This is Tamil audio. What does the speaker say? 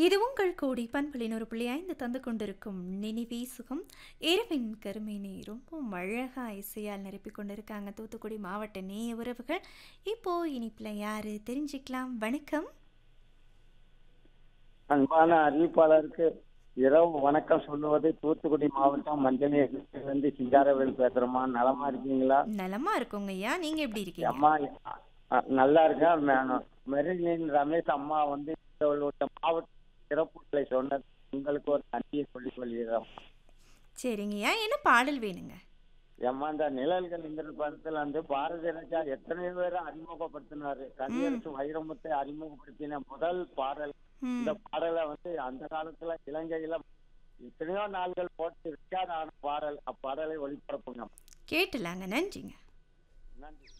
இது உங்கள் கோடி பண்பலின் ஒரு புள்ளி ஐந்து தந்து கொண்டிருக்கும் நினைவே சுகம் இரவின் கருமையினை ரொம்ப அழகா இசையால் நிரப்பிக் கொண்டிருக்காங்க தூத்துக்குடி மாவட்ட நேய உறவுகள் இப்போ இனிப்புல யாரு தெரிஞ்சுக்கலாம் வணக்கம் அன்பான அறிவிப்பாளருக்கு இரவு வணக்கம் சொல்லுவது தூத்துக்குடி மாவட்டம் மஞ்சளிலிருந்து சிங்காரவேல் பேசுறோமா நலமா இருக்கீங்களா நலமா இருக்கோங்க ஐயா நீங்க எப்படி இருக்கீங்க அம்மா அ, நல்லா இருக்கேன் மெ- மெரிலின் ரமேஷ் அம்மா வந்து இவர்களுடைய மாவட்ட சிறப்புகளை சொன்னது உங்களுக்கு ஒரு நன்றியை சொல்லிக் கொள்கிறோம் சரிங்க ஐயா என்ன பாடல் வேணுங்க ஏம்மா இந்த நிழல்கள்ங்கிற படத்துல வந்து பாரதி ராஜா எத்தனை பேரை அறிமுகப்படுத்தினாரு கவியரசு வைரமுத்தை அறிமுகப்படுத்தின முதல் பாடல் ம், இந்த பாடலை வந்து அந்த காலத்துல இலங்கையில எத்தனையோ நாள்கள் போட்டு ரெக்கார்ட் ஆன பாடல் அப்பாடலை ஒளிபரப்புங்க கேட்டலாங்க நன்றிங்க நன்றி